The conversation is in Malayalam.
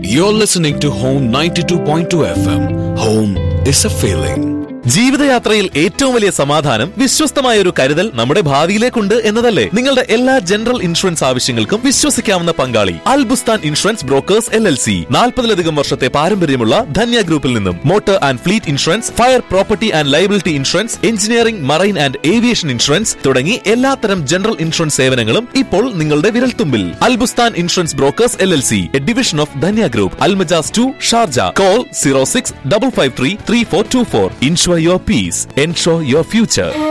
You're listening to Home 92.2 FM. Home is a feeling. ജീവിതയാത്രയിൽ ഏറ്റവും വലിയ സമാധാനം വിശ്വസ്തമായ ഒരു കരുതൽ നമ്മുടെ ഭാവിയിലേക്കുണ്ട് എന്നതല്ലേ നിങ്ങളുടെ എല്ലാ ജനറൽ ഇൻഷുറൻസ് ആവശ്യങ്ങൾക്കും വിശ്വസിക്കാവുന്ന പങ്കാളി Al Bustan Insurance Brokers L L C നാൽപ്പതിലധികം വർഷത്തെ പാരമ്പര്യമുള്ള ധന്യ ഗ്രൂപ്പിൽ നിന്നും motor and fleet insurance fire property and liability insurance engineering marine and aviation insurance തുടങ്ങി എല്ലാത്തരം ജനറൽ ഇൻഷുറൻസ് സേവനങ്ങളും ഇപ്പോൾ നിങ്ങളുടെ വിരൽത്തുമ്പിൽ Al Bustan Insurance Brokers L L C a division of Dhanya group Al Majaz two Sharjah call zero six double five three three four two four insure your peace ensure your future